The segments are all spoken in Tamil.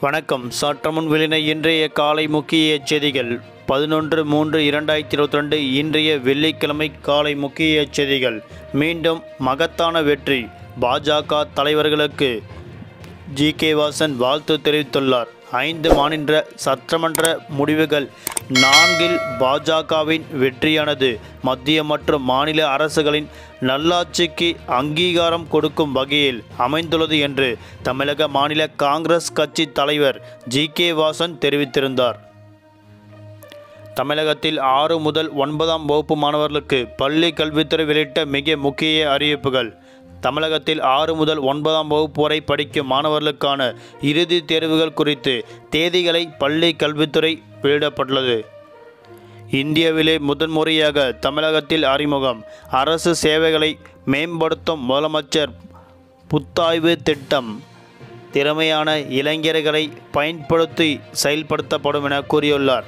வணக்கம் சற்றமுன் வெளியின இன்றைய காலை முக்கிய செய்திகள் பதினொன்று மூன்று இரண்டாயிரத்தி இருபத்தி ரெண்டு இன்றைய வெள்ளிக்கிழமை காலை முக்கிய செய்திகள் மீண்டும் மகத்தான வெற்றி பாஜக தலைவர்களுக்கு ஜி கே வாசன் வாழ்த்து தெரிவித்துள்ளார் ஐந்து மாநில சட்டமன்ற முடிவுகள் நான்கில் பாஜகவின் வெற்றியானது மத்திய மற்றும் மாநில அரசுகளின் நல்லாட்சிக்கு அங்கீகாரம் கொடுக்கும் வகையில் அமைந்துள்ளது என்று தமிழக மாநில காங்கிரஸ் கட்சி தலைவர் ஜி கே வாசன் தெரிவித்திருந்தார் தமிழகத்தில் ஆறு முதல் ஒன்பதாம் வகுப்பு மாணவர்களுக்கு பள்ளி கல்வித்துறை வெளியிட்ட மிக முக்கிய அறிவிப்புகள் தமிழகத்தில் ஆறு முதல் ஒன்பதாம் வகுப்பு வரை படிக்கும் மாணவர்களுக்கான இறுதித் தேர்வுகள் குறித்து தேதிகளை பள்ளி கல்வித்துறை வெளியிடப்பட்டுள்ளது இந்தியாவிலே முதன்முறையாக தமிழகத்தில் அறிமுகம் அரசு சேவைகளை மேம்படுத்தும் முதலமைச்சர் புத்தாய்வு திட்டம் திறமையான இளைஞர்களை பயன்படுத்தி செயல்படுத்தப்படும் என கூறியுள்ளார்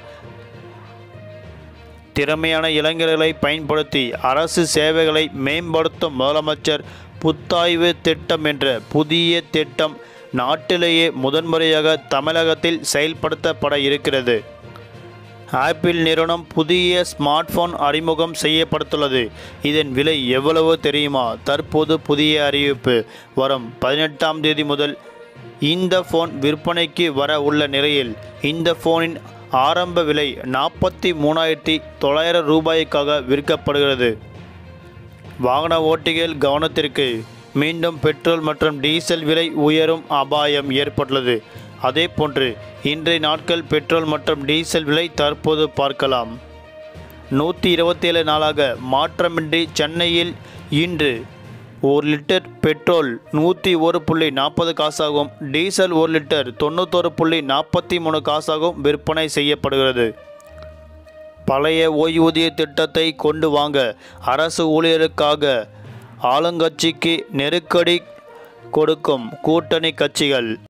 திறமையான இளைஞர்களை பயன்படுத்தி அரசு சேவைகளை மேம்படுத்தும் முதலமைச்சர் புத்தாய்வு திட்டம் என்ற புதிய திட்டம் நாட்டிலேயே முதன்முறையாக தமிழகத்தில் செயல்படுத்தப்பட இருக்கிறது ஆப்பிள் நிறுவனம் புதிய ஸ்மார்ட் போன் அறிமுகம் செய்யப்பட்டுள்ளது இதன் விலை எவ்வளவு தெரியுமா தற்போது புதிய அறிவிப்பு வரும் பதினெட்டாம் தேதி முதல் இந்த போன் விற்பனைக்கு வர உள்ள நிலையில் இந்த போனின் ஆரம்ப விலை நாற்பத்தி மூணாயிரத்தி தொள்ளாயிரம் ரூபாய்க்காக விற்கப்படுகிறது வாகன ஓட்டிகள் கவனத்திற்கு மீண்டும் பெட்ரோல் மற்றும் டீசல் விலை உயரும் அபாயம் ஏற்பட்டுள்ளது அதே போன்று இன்றைய நாட்கள் பெட்ரோல் மற்றும் டீசல் விலை தற்போது பார்க்கலாம் நூற்றி இருபத்தேழு நாளாக மாற்றமின்றி சென்னையில் இன்று ஒரு லிட்டர் பெட்ரோல் நூற்றி ஒரு புள்ளி நாற்பது காசாகவும் டீசல் ஒரு லிட்டர் தொண்ணூத்தொரு புள்ளி நாற்பத்தி மூணு காசாகவும் விற்பனை செய்யப்படுகிறது பழைய ஓய்வூதிய திட்டத்தை கொண்டு வாங்க அரசு ஊழியருக்காக ஆளுங்கட்சிக்கு நெருக்கடி கொடுக்கும் கூட்டணி கட்சிகள்